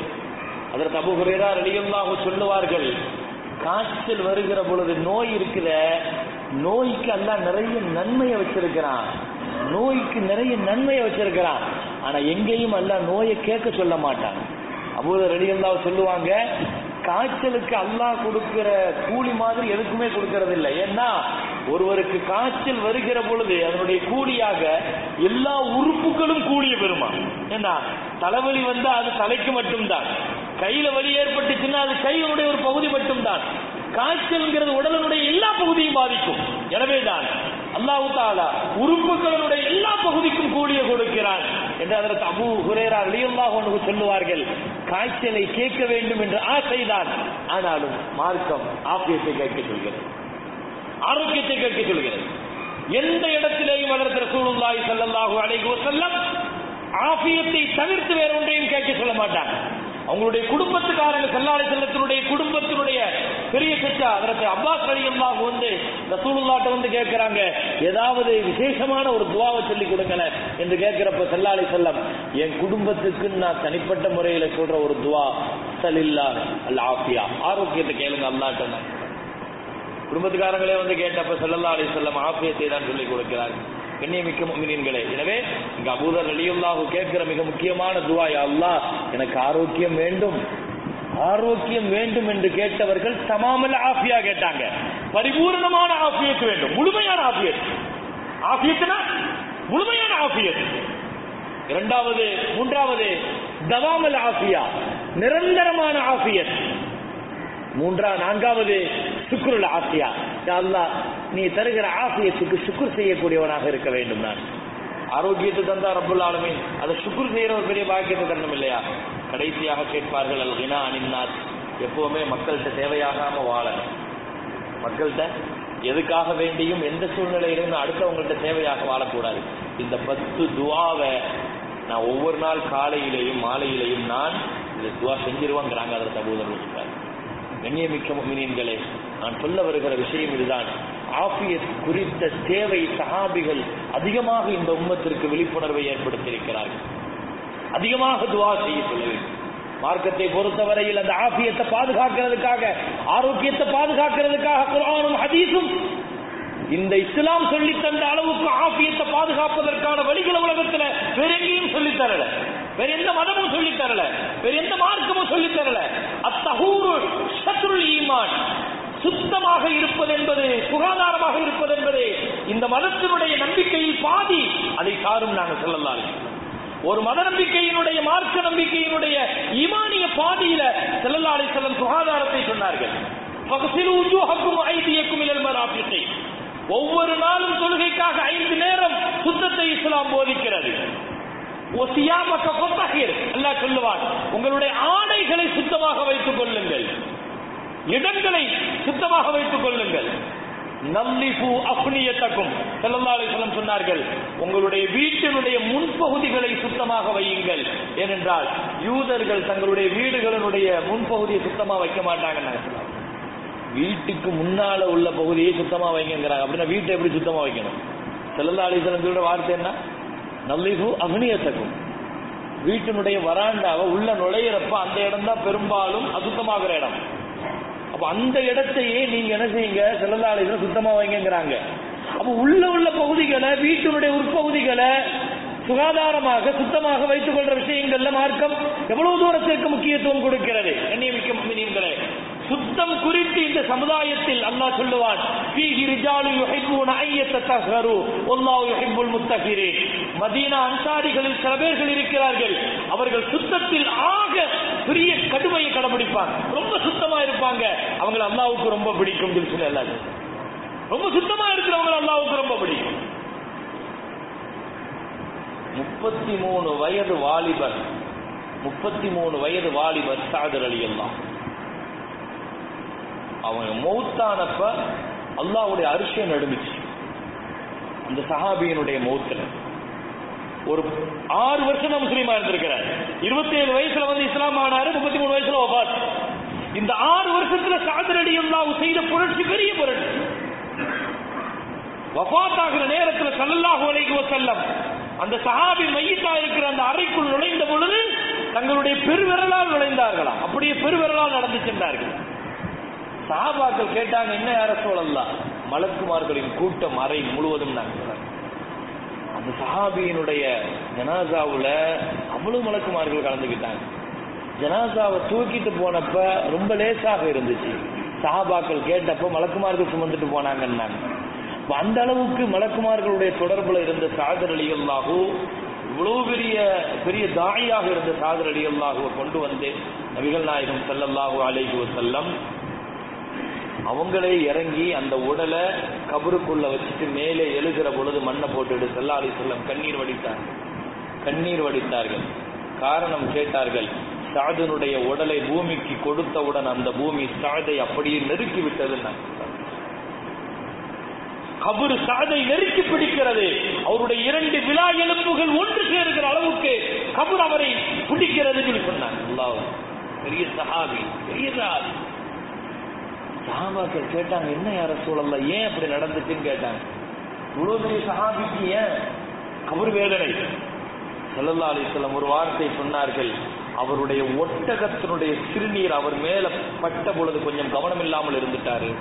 அதற்கு அபு ஹுரேரா ரலியல்லாஹு சொல்லுவார்கள் காய்ச்சல் வருகிற பொழுது நோய் இருக்குத நோய்க்கு அல்லாஹ் நிறைய நன்மையை வச்சிருக்கிறான் நோய்க்கு நிறைய நன்மையை வச்சிருக்கிறான் ஆனா எங்கேயும் அல்லாஹ் நோயை கேட்க சொல்ல மாட்டான் அபூத ரலியல்லாஹு சொல்லுவாங்க காய்ச்சலுக்கு அல்லாஹ் கொடுக்கிற கூலி மாதிரி எதுக்குமே கொடுக்கறது இல்லை ஏன்னா ஒருவருக்கு காய்ச்சல் வருகிற பொழுது அதனுடைய கூலியாக எல்லா உறுப்புகளும் கூலிய பெறுமா ஏன்னா தலைவலி வந்தா அது தலைக்கு மட்டும்தான் கையில வலி ஏற்பட்டுச்சுன்னா அது கையினுடைய ஒரு பகுதி மட்டும்தான் காய்ச்சல்ங்கிறது உடலினுடைய எல்லா பகுதியும் பாதிக்கும் எனவேதான் அல்லாஹு தாலா உறுப்புகளினுடைய எல்லா பகுதிக்கும் கூலிய கொடுக்கிறான் என்று அதற்கு அபு ஹுரேரா ரலியல்லாஹு அன்ஹு சொல்லுவார்கள் காய்ச்சலை கேட்க வேண்டும் என்ற ஆசைதான் ஆனாலும் மார்க்கம் ஆபியத்தை கேட்க சொல்கிறது ஆரோக்கியத்தை கேட்க சொல்கிறது எந்த இடத்திலேயும் அதற்கு ரசூலுல்லாஹி ஸல்லல்லாஹு அலைஹி வஸல்லம் ஆபியத்தை தவிர்த்து வேற ஒன்றையும் கேட்க சொல்ல மாட்டாங்க அவங்களுடைய குடும்பத்துக்காரங்க செல்லாலை செல்லத்தினுடைய குடும்பத்தினுடைய பெரிய சச்சா அதற்கு அப்பாஸ் ரலியல்லாஹு வந்து ரசூலுல்லாஹ்ட்ட வந்து கேட்கிறாங்க ஏதாவது விசேஷமான ஒரு துவாவை சொல்லி கொடுங்களேன் என்று கேட்கிறப்ப செல்லாலை செல்லம் என் குடும்பத்துக்கு நான் தனிப்பட்ட முறையில சொல்ற ஒரு துவா சலில்லா அல் ஆஃபியா ஆரோக்கியத்தை கேளுங்க அல்லாட்ட குடும்பத்துக்காரங்களே வந்து கேட்டப்ப ஸல்லல்லாஹு அலைஹி வஸல்லம் ஆஃபியத்தை தான் சொல்லி கொடுக்கிறார் கண்ணியமிக்க முஃமினீன்களே எனவே இங்க அபூதர் ரலியல்லாஹு கேட்கிற மிக முக்கியமான துவா யா அல்லாஹ் எனக்கு ஆரோக்கியம் வேண்டும் ஆரோக்கியம் வேண்டும் என்று கேட்டவர்கள் தமாமல் ஆஃபியா கேட்டாங்க பரிபூர்ணமான ஆஃபியத் வேண்டும் முழுமையான ஆஃபியத் ஆஃபியத்னா முழுமையான ஆஃபியத் இரண்டாவது மூன்றாவது தவாமல் ஆஃபியா நிரந்தரமான ஆஃபியத் மூன்றா நான்காவது சுக்ருல் ஆசியா யா அல்லாஹ் நீ தருகிற ஆசியத்துக்கு சுக்குர் செய்யக்கூடியவனாக இருக்க வேண்டும் நான் ஆரோக்கியத்தை தந்தா ரப்புல் ஆலமீன் அதை சுக்குர் செய்யற ஒரு பெரிய பாக்கியத்தை தரணும் இல்லையா கடைசியாக கேட்பார்கள் அல் கினா அனின்னாஸ் எப்பவுமே மக்கள்கிட்ட தேவையாகாம வாழணும் மக்கள்கிட்ட எதுக்காக வேண்டியும் எந்த சூழ்நிலையிலும் அடுத்தவங்கள்ட்ட தேவையாக வாழக்கூடாது இந்த பத்து துவாவை நான் ஒவ்வொரு நாள் காலையிலேயும் மாலையிலேயும் நான் இந்த துவா செஞ்சிருவாங்கிறாங்க அதில் சகோதரர்கள் சொல்றாரு கண்ணியமிக்க மீனியன்களே நான் சொல்ல வருகிற விஷயம் இதுதான் ஆஃபியத் குறித்த தேவை சஹாபிகள் அதிகமாக இந்த உம்மத்திற்கு விழிப்புணர்வை ஏற்படுத்தியிருக்கிறார்கள் அதிகமாக துவா செய்ய சொல்ல வேண்டும் மார்க்கத்தை பொறுத்தவரையில் அந்த ஆபியத்தை பாதுகாக்கிறதுக்காக ஆரோக்கியத்தை பாதுகாக்கிறதுக்காக குரானும் ஹதீஸும் இந்த இஸ்லாம் சொல்லி தந்த அளவுக்கு ஆபியத்தை பாதுகாப்பதற்கான வழிகள் உலகத்துல வேற எங்கேயும் சொல்லி தரல வேற எந்த மதமும் சொல்லி தரல வேற எந்த மார்க்கமும் சொல்லி தரல அத்தஹூரு ஷத்ருல் ஈமான் சுத்தமாக இருப்பது என்பது சுகாதாரமாக இருப்பது என்பது இந்த மதத்தினுடைய நம்பிக்கையில் பாதி அதை சாரும் நாங்கள் சொல்லலாம் ஒரு மத நம்பிக்கையினுடைய மார்க்க நம்பிக்கையினுடைய ஈமானிய பாதியில செல்லல்லா அலிசல்லம் சுகாதாரத்தை சொன்னார்கள் பகசில் உஜூஹக்கும் ஐதியக்கும் இலல் மராபித்தை ஒவ்வொரு நாளும் தொழுகைக்காக ஐந்து நேரம் சுத்தத்தை இஸ்லாம் போதிக்கிறது ஒசியாமக்க கொத்தகீர் அல்லாஹ் சொல்லுவான் உங்களுடைய ஆடைகளை சுத்தமாக வைத்துக் கொள்ளுங்கள் இடங்களை சுத்தமாக வைத்துக் கொள்ளுங்கள் நல்லிஃபு அஃப்னியத்தக்கும் ஸல்லல்லாஹு அலைஹி வஸல்லம் சொன்னார்கள் உங்களுடைய வீட்டினுடைய முன்பகுதிகளை சுத்தமாக வையுங்கள் ஏனென்றால் யூதர்கள் தங்களுடைய வீடுகளினுடைய முன்பகுதியை சுத்தமா வைக்க மாட்டாங்கன்னு நாங்க சொல்லுவோம் வீட்டுக்கு முன்னால உள்ள பகுதியை சுத்தமா வைங்கிறாங்க அப்படின்னா வீட்டை எப்படி சுத்தமா வைக்கணும் ஸல்லல்லாஹு அலைஹி வஸல்லம் சொல்ற வார்த்தை என்ன நல்லிஃபு அஃப்னியத்தக்கும் வீட்டினுடைய வராண்டாவை உள்ள நுழையிறப்ப அந்த இடம் தான் பெரும்பாலும் அசுத்தமாகிற இடம் அப்ப அந்த இடத்தையே நீங்க என்ன செய்யுங்க செல்லலாளிகளை சுத்தமா வைங்கிறாங்க அப்ப உள்ள உள்ள பகுதிகளை வீட்டினுடைய உட்பகுதிகளை சுகாதாரமாக சுத்தமாக வைத்துக் கொள்ற விஷயங்கள்ல மார்க்கம் எவ்வளவு தூரத்திற்கு முக்கியத்துவம் கொடுக்கிறது கண்ணியமிக்க முஸ்லிம்களே சுத்தம் குறித்து இந்த சமுதாயத்தில் அல்லாஹ் சொல்லுவான் ஃபீஹி ரிஜாலு யுஹிப்பூன ஐயத்தத்தஹரு வல்லாஹு யுஹிப்புல் முத்தஹிரீன் மதீனா அன்சாரிகளில் சில பேர்கள் இருக்கிறார்கள் அவர்கள் சுத்தத்தில் ஆக பெரிய கடுமையை கடைபிடிப்பாங்க ரொம்ப சுத்தமா இருப்பாங்க அவங்களை அல்லாஹ்வுக்கு ரொம்ப பிடிக்கும் சொல்லி எல்லாரும் ரொம்ப சுத்தமா இருக்கிறவங்க அல்லாஹ்வுக்கு ரொம்ப பிடிக்கும் முப்பத்தி மூணு வயது வாலிபர் முப்பத்தி மூணு வயது வாலிபர் சாதர் அலி அல்லாஹ் அவங்க மௌத்தானப்ப அல்லாஹ்வுடைய அரிசியம் நடுங்குச்சு அந்த சஹாபியினுடைய மௌத்துல ஒரு ஆறு வருஷம் தான் முஸ்லீமா இருந்திருக்கிறார் இருபத்தி ஏழு வயசுல வந்து இஸ்லாம் ஆனாரு முப்பத்தி மூணு வயசுல ஒபாத் இந்த ஆறு வருஷத்துல சாதர் அலி அல்லாஹ் செய்த புரட்சி பெரிய புரட்சி வஃபாத் ஆகிற நேரத்தில் சல்லல்லாஹு அலைஹி வஸல்லம் அந்த சஹாபி மையத்தா இருக்கிற அந்த அறைக்குள் நுழைந்த பொழுது தங்களுடைய பெருவிரலால் நுழைந்தார்களாம் அப்படியே பெருவிரலால் நடந்து சென்றார்கள் சஹாபாக்கள் கேட்டாங்க என்ன யார சூழல்லாம் மலக்குமார்களின் கூட்டம் அறை முழுவதும் நாங்க சொல்றோம். அந்த சஹாபியினுடைய ஜனாசாவுல அவ்வளவு மலக்குமார்கள் கலந்துக்கிட்டாங்க ஜனாசாவை தூக்கிட்டு போனப்ப ரொம்ப லேசாக இருந்துச்சு சஹாபாக்கள் கேட்டப்ப மலக்குமார்கள் சுமந்துட்டு போனாங்கன்னாங்க அப்ப அந்த அளவுக்கு மலக்குமார்களுடைய தொடர்புல இருந்த சாதர் அலி அல்லாஹூ இவ்வளவு பெரிய பெரிய தாயாக இருந்த சாதர் அலி அல்லாஹுவை கொண்டு வந்து நபிகள் நாயகம் ஸல்லல்லாஹு அலைஹி வஸல்லம் அவங்களே இறங்கி அந்த உடலை கபருக்குள்ள வச்சுட்டு மேலே எழுகிற பொழுது மண்ணை போட்டுட்டு செல்லா அலி செல்லம் கண்ணீர் வடித்தார்கள் கண்ணீர் வடித்தார்கள் காரணம் கேட்டார்கள் சாதனுடைய உடலை பூமிக்கு கொடுத்தவுடன் அந்த பூமி சாதை அப்படியே நெருக்கி விட்டதுன்னு கபரு சாதை நெருக்கி பிடிக்கிறது அவருடைய இரண்டு விழா எலும்புகள் ஒன்று சேருகிற அளவுக்கு கபர் அவரை பிடிக்கிறது சொல்லி சொன்னாங்க அல்லாஹ் பெரிய சஹாபி பெரிய சஹாபி சஹாபாக்கள் கேட்டாங்க என்ன யார சூழல்ல ஏன் அப்படி நடந்துச்சுன்னு கேட்டாங்க இவ்வளவு பெரிய சஹாபிக்கு ஏன் கபர் வேதனை சல்லல்லா அலிஸ்லாம் ஒரு வார்த்தை சொன்னார்கள் அவருடைய ஒட்டகத்தினுடைய சிறுநீர் அவர் மேல பட்ட பொழுது கொஞ்சம் கவனம் இல்லாமல் இருந்துட்டாரு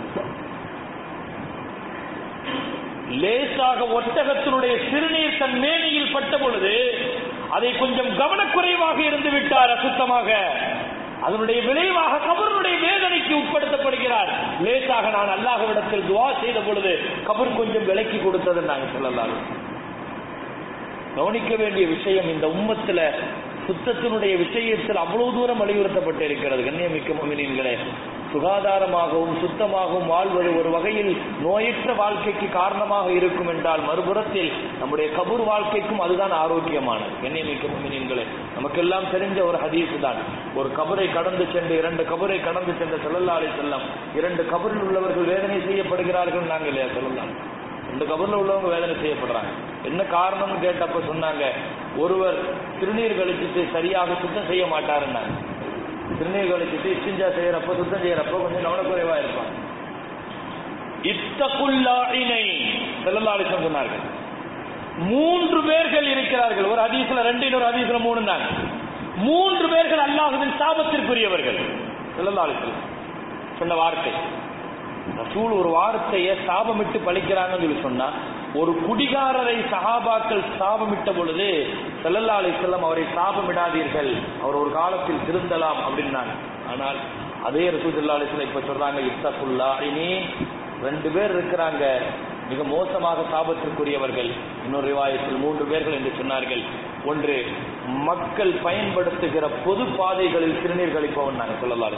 லேசாக ஒட்டகத்தினுடைய சிறுநீர் தன் மேனியில் பட்ட பொழுது அதை கொஞ்சம் கவனக்குறைவாக இருந்து விட்டார் அசுத்தமாக அதனுடைய விளைவாக கபருடைய வேதனைக்கு உட்படுத்தப்படுகிறார் லேசாக நான் அல்லாஹ்விடத்தில் துவா செய்த பொழுது கபர் கொஞ்சம் விலக்கி கொடுத்தது நாங்கள் சொல்லலாம் கவனிக்க வேண்டிய விஷயம் இந்த உம்மத்துல சுத்தத்தினுடைய விஷயத்தில் அவ்வளவு தூரம் வலியுறுத்தப்பட்டு இருக்கிறது கண்ணியமிக்க மொமினீன்களே சுகாதாரமாகவும் சுத்தமாகவும் வாழ்வது ஒரு வகையில் நோயற்ற வாழ்க்கைக்கு காரணமாக இருக்கும் என்றால் மறுபுறத்தில் நம்முடைய கபூர் வாழ்க்கைக்கும் அதுதான் ஆரோக்கியமானது என்னை மிக்க மீன்களே நமக்கெல்லாம் தெரிஞ்ச ஒரு ஹதீஸ் தான் ஒரு கபரை கடந்து சென்று இரண்டு கபரை கடந்து சென்ற செல்லல்லாலை செல்லம் இரண்டு கபரில் உள்ளவர்கள் வேதனை செய்யப்படுகிறார்கள் நாங்கள் இல்லையா சொல்லலாம் ரெண்டு கபர்ல உள்ளவங்க வேதனை செய்யப்படுறாங்க என்ன காரணம்னு கேட்டப்ப சொன்னாங்க ஒருவர் திருநீர் கழிச்சிட்டு சரியாக சுத்தம் செய்ய மாட்டாருன்னாங்க திருநீர் கழிச்சிட்டு இஸ்டிஞ்சா செய்யறப்ப சுத்தம் செய்யறப்ப கொஞ்சம் கவனக்குறைவா இருப்பாங்க இத்தகுல்லாயினை செல்லல்லாலிசம் சொன்னார்கள் மூன்று பேர்கள் இருக்கிறார்கள் ஒரு ஹதீஸ்ல ரெண்டு இன்னொரு ஹதீஸ்ல மூணு தான் மூன்று பேர்கள் அல்லாஹுவின் சாபத்திற்குரியவர்கள் செல்லல்லாலிசம் சொன்ன வார்த்தை ரசூல் ஒரு வார்த்தையை சாபமிட்டு பழிக்கிறாங்கன்னு சொல்லி சொன்னா ஒரு குடிகாரரை சஹாபாக்கள் சாபமிட்ட பொழுது செல்லல்லா அலி செல்லம் அவரை சாபமிடாதீர்கள் அவர் ஒரு காலத்தில் திருந்தலாம் அப்படின்னாங்க ஆனால் அதே ரசூல் சல்லா அலிஸ்லாம் இப்ப சொல்றாங்க இத்தகுல்லா இனி ரெண்டு பேர் இருக்கிறாங்க மிக மோசமாக சாபத்திற்குரியவர்கள் இன்னொரு ரிவாயத்தில் மூன்று பேர்கள் என்று சொன்னார்கள் ஒன்று மக்கள் பயன்படுத்துகிற பொது பாதைகளில் சிறுநீர் கழிப்பவன் நாங்கள் சொல்லலாம்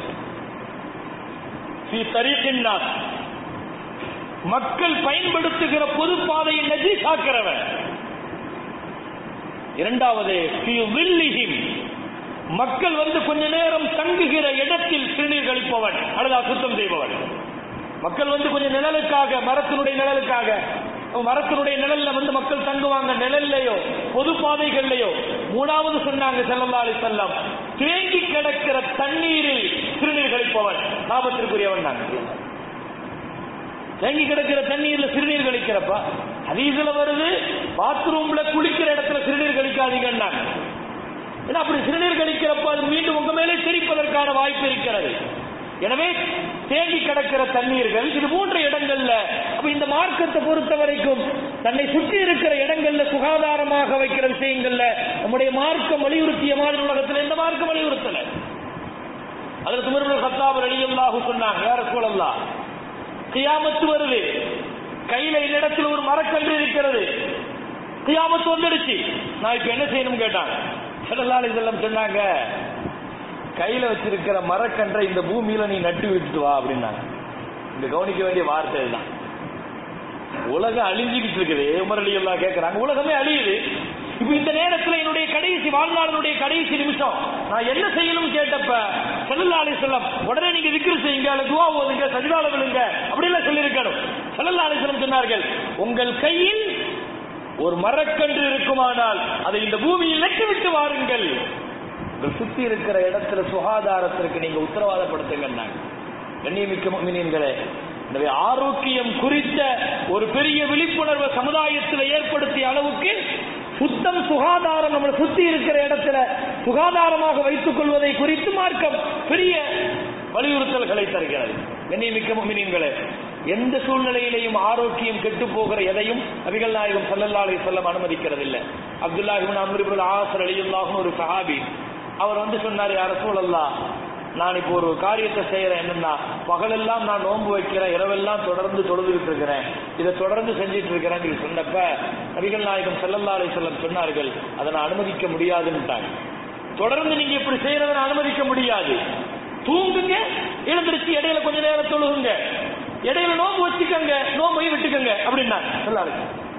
மக்கள் பயன்படுத்துகிற பொது பாதையை நஜீசாக்கிறவன் இரண்டாவது மக்கள் வந்து கொஞ்ச நேரம் தங்குகிற இடத்தில் சிறுநீர் கழிப்பவன் அல்லது சுத்தம் செய்பவன் மக்கள் வந்து கொஞ்சம் நிழலுக்காக மரத்தினுடைய நிழலுக்காக மரத்தினுடைய நிழல்ல வந்து மக்கள் தங்குவாங்க நிழல்லையோ பொது பாதைகள்லையோ மூணாவது சொன்னாங்க செல்லல்லாலி செல்லம் தேங்கி கிடக்கிற தண்ணீரில் சிறுநீர் கழிப்பவன் லாபத்திற்குரியவன் நாங்க தேங்கி கிடக்கிற தண்ணீர்ல சிறுநீர் கழிக்கிறப்ப அதீசில வருது பாத்ரூம்ல குளிக்கிற இடத்துல சிறுநீர் கழிக்காதீங்கன்னாங்க ஏன்னா அப்படி சிறுநீர் கழிக்கிறப்ப அது மீண்டும் உங்க மேலே தெரிப்பதற்கான வாய்ப்பு இருக்கிறது எனவே தேங்கி கிடக்கிற தண்ணீர்கள் இது மூன்று இடங்கள்ல அப்ப இந்த மார்க்கத்தை பொறுத்த வரைக்கும் தன்னை சுற்றி இருக்கிற இடங்கள்ல சுகாதாரமாக வைக்கிற விஷயங்கள்ல நம்முடைய மார்க்கம் வலியுறுத்திய மாதிரி உலகத்தில் எந்த மார்க்கம் வலியுறுத்தல அதற்கு முருகன் சத்தாபர் அழியல்லாஹு சொன்னாங்க யார சூழல்லா கியாமத்து வருது கையில என்னிடத்தில் ஒரு மரக்கன்று இருக்கிறது கியாமத்து வந்துடுச்சு நான் இப்ப என்ன செய்யணும் கேட்டாங்க செல்லல்லாலி செல்லம் சொன்னாங்க கையில வச்சிருக்கிற மரக்கன்றை இந்த பூமியில நீ நட்டு விட்டுட்டு வா அப்படின்னாங்க இந்த கவனிக்க வேண்டிய வார்த்தை தான் உலகம் அழிஞ்சுக்கிட்டு இருக்குது உமரலி எல்லாம் கேட்கறாங்க உலகமே அழியுது இப்ப இந்த நேரத்துல என்னுடைய கடைசி வாழ்நாளினுடைய கடைசி நிமிஷம் நான் என்ன செய்யணும் கேட்டப்ப செல்லல்லாலை செல்லம் உடனே நீங்க விக்கிர செய்யுங்க அல்ல துவா ஓதுங்க சஜிதால விழுங்க அப்படிலாம் சொல்லியிருக்கணும் செல்லல்லாலை செல்லம் சொன்னார்கள் உங்கள் கையில் ஒரு மரக்கன்று இருக்குமானால் அதை இந்த பூமியில் நட்டு விட்டு வாருங்கள் உங்கள் சுத்தி இருக்கிற இடத்துல சுகாதாரத்திற்கு நீங்க உத்தரவாதப்படுத்துங்க கண்ணியமிக்க மீனீன்களே எனவே ஆரோக்கியம் குறித்த ஒரு பெரிய விழிப்புணர்வு சமுதாயத்தில் ஏற்படுத்திய அளவுக்கு சுத்தம் சுகாதாரம் நம்மளை சுத்தி இருக்கிற இடத்துல சுகாதாரமாக வைத்துக் கொள்வதை குறித்து மார்க்கம் பெரிய வலியுறுத்தல்களை தருகிறது கண்ணியமிக்க மீனீன்களே எந்த சூழ்நிலையிலையும் ஆரோக்கியம் கெட்டு போகிற எதையும் நபிகள் நாயகம் சல்லல்லாலை செல்லம் அனுமதிக்கிறது இல்லை அப்துல்லாஹிபின் அம்ரிபுல் ஆசர் அலியுல்லாஹும் ஒரு சஹாபி அவர் வந்து சொன்னார் யார சூழல்லா நான் இப்போ ஒரு காரியத்தை செய்யறேன் என்னன்னா பகலெல்லாம் நான் நோன்பு வைக்கிறேன் இரவெல்லாம் தொடர்ந்து தொழுதுகிட்டு இருக்கிறேன் இதை தொடர்ந்து செஞ்சிட்டு இருக்கிறேன் சொல்லி சொன்னப்ப நபிகள் நாயகம் செல்லல்லா அலை செல்லம் சொன்னார்கள் அதை நான் அனுமதிக்க முடியாதுன்னுட்டாங்க தொடர்ந்து நீங்க இப்படி செய்யறதை நான் அனுமதிக்க முடியாது தூங்குங்க எழுந்திருச்சு இடையில கொஞ்ச நேரம் தொழுகுங்க இடையில நோம்பு வச்சுக்கோங்க நோம்பை விட்டுக்கோங்க அப்படின்னாங்க சொல்லாரு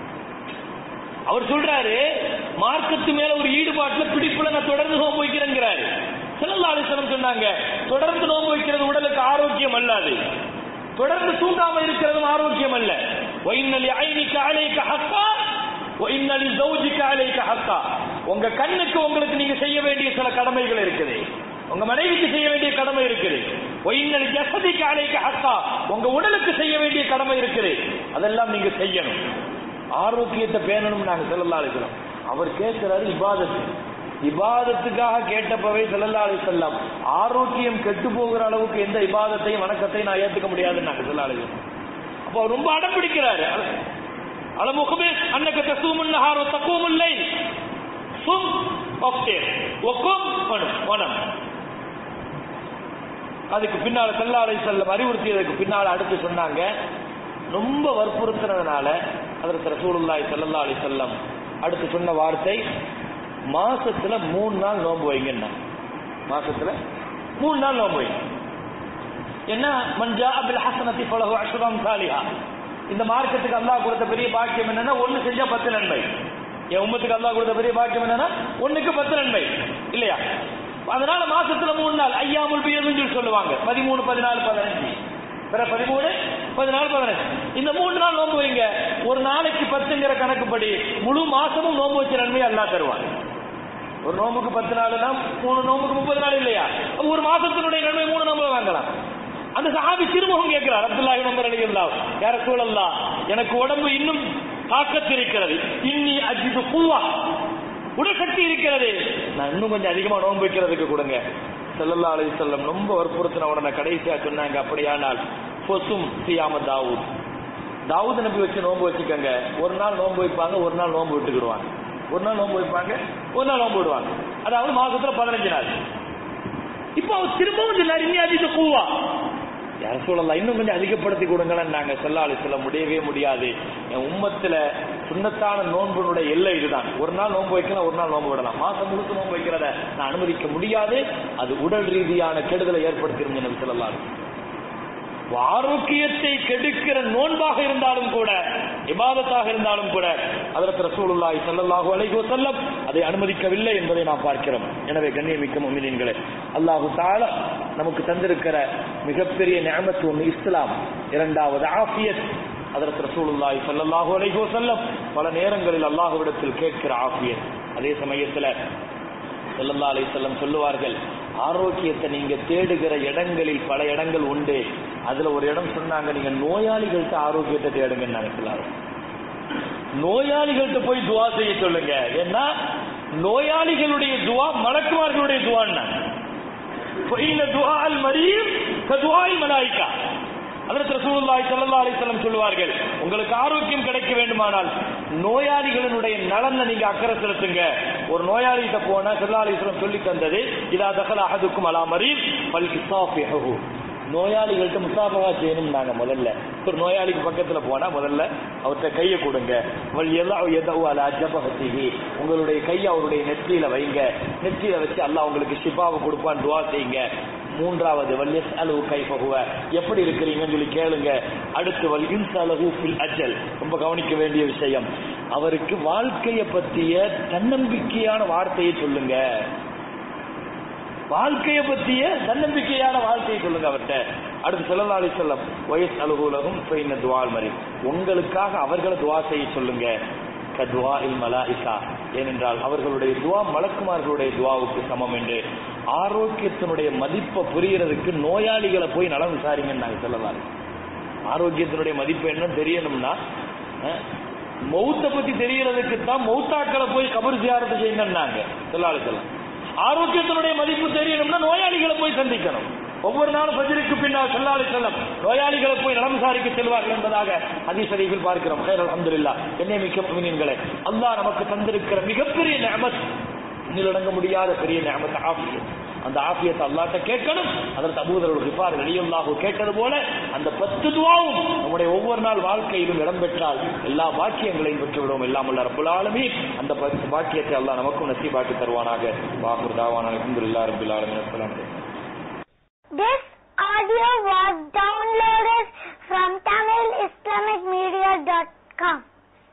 அவர் சொல்றாரு மார்க்கத்து மேல ஒரு ஈடுபாட்டுல பிடிப்புல நான் தொடர்ந்து நோம்பு வைக்கிறேங்கிறாரு செல்லல்லாலிசனம் சொன்னாங்க தொடர்ந்து நோம்பு வைக்கிறது உடலுக்கு ஆரோக்கியம் அல்லாது தொடர்ந்து தூங்காம இருக்கிறதும் ஆரோக்கியம் அல்ல ஒயின்னலி ஐனிக்கு அலைக்க ஹக்கா ஒயின்னலி ஜௌஜிக்கு அலைக்க ஹக்கா உங்க கண்ணுக்கு உங்களுக்கு நீங்க செய்ய வேண்டிய சில கடமைகள் இருக்குது உங்க மனைவிக்கு செய்ய வேண்டிய கடமை இருக்குது ஒயின்னலி ஜசதிக்கு அலைக்க ஹக்கா உங்க உடலுக்கு செய்ய வேண்டிய கடமை இருக்குது அதெல்லாம் நீங்க செய்யணும் ஆரோக்கியத்தை பேணணும் நாங்க செல்லல்லா இருக்கிறோம் அவர் கேட்கிறாரு இபாதத்து இபாதத்துக்காக கேட்டப்பவே செல்லல்லா அலி செல்லம் ஆரோக்கியம் கெட்டு போகிற அளவுக்கு எந்த இபாதத்தையும் வணக்கத்தையும் நான் ஏத்துக்க முடியாதுன்னு நாங்க செல்லா அலி அப்போ அவர் ரொம்ப அடம் பிடிக்கிறாரு அலமுகமே அன்னக்க தசூமுல் நஹார் தக்குமுல்லை சும் ஒக்டேர் ஒக்கும் வனம் வனம் அதுக்கு பின்னால செல்லா அலை செல்லம் அறிவுறுத்தியதுக்கு பின்னால அடுத்து சொன்னாங்க ரொம்ப வற்புறுத்துறதுனால அதற்கு ரசூலுல்லாய் செல்லல்லா அலி செல்லம் அடுத்து சொன்ன வார்த்தை மாசத்துல மூணு நாள் நோன்பு வைங்கன்னா மாசத்துல மூணு நாள் நோன்பு வைங்க என்ன மஞ்சா அபில் ஹசனத்தி பலகு அஷ்ரம் சாலிஹா இந்த மார்க்கத்துக்கு அல்லாஹ் கொடுத்த பெரிய பாக்கியம் என்னன்னா ஒண்ணு செஞ்சா பத்து நன்மை என் உம்மத்துக்கு அல்லாஹ் கொடுத்த பெரிய பாக்கியம் என்னன்னா ஒண்ணுக்கு பத்து நன்மை இல்லையா அதனால மாசத்துல மூணு நாள் ஐயாமுல் பியதுன்னு சொல்லி சொல்லுவாங்க பதிமூணு பதினாலு பதினஞ்சு பிற பதிமூணு பதினாலு பதினஞ்சு இந்த மூணு நாள் நோன்பு வைங்க ஒரு நாளைக்கு பத்துங்கிற கணக்குப்படி முழு மாசமும் நோன்பு வச்ச நன்மையை அல்லாஹ் தருவாங்க ஒரு நோம்புக்கு பத்து நாள்னா மூணு நோம்புக்கு முப்பது நாள் இல்லையா அப்ப ஒரு மாசத்தினுடைய நன்மை மூணு நோம்பு வாங்கலாம் அந்த சஹாபி திருமுகம் கேட்கிறார் அப்துல்லாஹி நம்பர் அலிகல்லா யார சூழல்லா எனக்கு உடம்பு இன்னும் தாக்கத்திருக்கிறது இன்னி அஜிது பூவா உடற்சக்தி இருக்கிறது நான் இன்னும் கொஞ்சம் அதிகமா நோன்பு வைக்கிறதுக்கு கொடுங்க செல்லல்லா அலி செல்லம் ரொம்ப வற்புறுத்தின உடனே கடைசியா சொன்னாங்க அப்படியானால் பொசும் சியாம தாவூத் தாவூத் நபி வச்சு நோன்பு வச்சுக்கோங்க ஒரு நாள் நோன்பு வைப்பாங்க ஒரு நாள் நோன்பு விட்டுக்கிடுவாங்க ஒரு நாள் நோன்பு வைப்பாங்க ஒரு நாள் நோன்பு விடுவாங்க அதாவது மாசத்துல பதினஞ்சு நாள் இப்போ அவர் திரும்பவும் சொன்னார் இன்னும் அதிக கூவா யார சொல்லலாம் இன்னும் கொஞ்சம் அதிகப்படுத்தி கொடுங்களேன் நாங்க சொல்லாலி சொல்ல முடியவே முடியாது என் உம்மத்துல சுண்ணத்தான நோன்புனுடைய எல்லை இதுதான் ஒரு நாள் நோன்பு வைக்கலாம் ஒரு நாள் நோன்பு விடலாம் மாசம் முழுக்க நோன்பு வைக்கிறத நான் அனுமதிக்க முடியாது அது உடல் ரீதியான கெடுதலை ஏற்படுத்திடும் என்று சொல்லலாம் ஆரோக்கியத்தை கெடுக்கிற நோன்பாக இருந்தாலும் கூட இபாதத்தாக இருந்தாலும் கூட அதற்கு ரசூலுல்லாஹி ஸல்லல்லாஹு அலைஹி வஸல்லம் அதை அனுமதிக்கவில்லை என்பதை நாம் பார்க்கிறோம் எனவே கண்ணியமிக்க முஃமினீன்களே அல்லாஹு தஆலா நமக்கு தந்திருக்கிற மிகப்பெரிய நிஅமத் ஒன்று இஸ்லாம் இரண்டாவது ஆஃபியத் அதற்கு ரசூலுல்லாஹி ஸல்லல்லாஹு அலைஹி வஸல்லம் பல நேரங்களில் அல்லாஹ்விடத்தில் கேட்கிற ஆஃபியத் அதே சமயத்தில் ஸல்லல்லாஹு அலைஹி வஸல்லம் சொல்லுவார்கள் ஆரோக்கியத்தை நீங்க தேடுகிற இடங்களில் பல இடங்கள் உண்டு அதுல ஒரு இடம் சொன்னாங்க நீங்க நோயாளிகள்கிட்ட ஆரோக்கியத்தை தேடுங்கன்னாங்க சொல்லாரு நோயாளிகள்கிட்ட போய் துவா செய்ய சொல்லுங்க ஏன்னா நோயாளிகளுடைய துவா மலக்குமார்களுடைய துவான்னா துவா அல் மரீம் கதுவாய் மலாய்க்கா அதற்கு ரசூலுல்லாஹி ஸல்லல்லாஹு அலைஹி வஸல்லம் சொல்வார்கள் உங்களுக்கு ஆரோக்கியம் கிடைக்க வேண்டுமானால் நோயாளிகளினுடைய நலனை நீங்க அக்கறை செலுத்துங்க ஒரு நோயாளிகிட்ட போனா ஸல்லல்லாஹு அலைஹி வஸல்லம் சொல்லி தந்தது இதா தகல அஹதுக்கும் அலா மரீம் பல் இசாஃபிஹு நோயாளிகள்ட்ட முசாபகா செய்யணும் நாங்க முதல்ல ஒரு நோயாளிக்கு பக்கத்துல போனா முதல்ல அவர்கிட்ட கையை கொடுங்க வல் எல்லாம் எதவு அல அஜபகத்திகி உங்களுடைய கையை அவருடைய நெற்றியில வைங்க நெற்றியில வச்சு அல்லாஹ் உங்களுக்கு ஷிபாவை கொடுப்பான் துவா செய்யுங்க மூன்றாவது வல் எஸ் அலவு கைபகுவ எப்படி இருக்கிறீங்கன்னு சொல்லி கேளுங்க அடுத்து வல் இன்ஸ் அலகு ஃபில் அஜல் ரொம்ப கவனிக்க வேண்டிய விஷயம் அவருக்கு வாழ்க்கையை பற்றிய தன்னம்பிக்கையான வார்த்தையை சொல்லுங்க வாழ்க்கையை பற்றிய தன்னம்பிக்கையான வாழ்க்கையை சொல்லுங்க அவர்கிட்ட அடுத்து செல்லல்லா அலி செல்லம் வயசு அலுகுலகும் பெயின துவால் மறி உங்களுக்காக அவர்களை துவா செய்ய சொல்லுங்க கத்வா இல் மலாயிகா ஏனென்றால் அவர்களுடைய துவா மலக்குமார்களுடைய துவாவுக்கு சமம் என்று ஆரோக்கியத்தினுடைய மதிப்பை புரியறதுக்கு நோயாளிகளை போய் நலம் விசாரிங்கன்னு நாங்கள் சொல்லலாம் ஆரோக்கியத்தினுடைய மதிப்பு என்னன்னு தெரியணும்னா மௌத்த பத்தி தெரியறதுக்கு தான் மௌத்தாக்களை போய் கபர் ஜியாரத்தை செய்யுங்கன்னாங்க சொல்லாலு செல்லம் ஆரோக்கியத்தினுடைய மதிப்பு தெரியணும்னா நோயாளிகளை போய் சந்திக்கணும் ஒவ்வொரு நாளும் பஜ்ருக்கு பின்னால் சொல்லாலை செல்லம் நோயாளிகளை போய் நலம் விசாரிக்க செல்வார்கள் என்பதாக அதிசரிகள் பார்க்கிறோம் அலமதுல்லா என்னை மிக்க மீன்களே அல்லாஹ் நமக்கு தந்திருக்கிற மிகப்பெரிய நேமத் இன்னிலடங்க முடியாத பெரிய நேமத் ஆஃபியத் அந்த ஆஃபியத்தை அல்லாட்ட கேட்கணும் அதற்கு அபூதர்கள் கிஃபார் வெளியல்லாஹு கேட்டது போல அந்த பத்து துவாவும் நம்முடைய ஒவ்வொரு நாள் வாழ்க்கையிலும் இடம்பெற்றால் எல்லா பாக்கியங்களையும் பெற்றுவிடும் எல்லாம் அல்ல ரப்புல் ஆலமீன் அந்த பத்து பாக்கியத்தை அல்லாஹ் நமக்கும் நசீபாக்கி தருவானாக வாக்குர் தாவான அல்ஹம்துலில்லாஹி ரப்பில் ஆலமீன் அஸ்ஸலாமு அலைக்கும் This audio was downloaded from TamilIslamicMedia.com.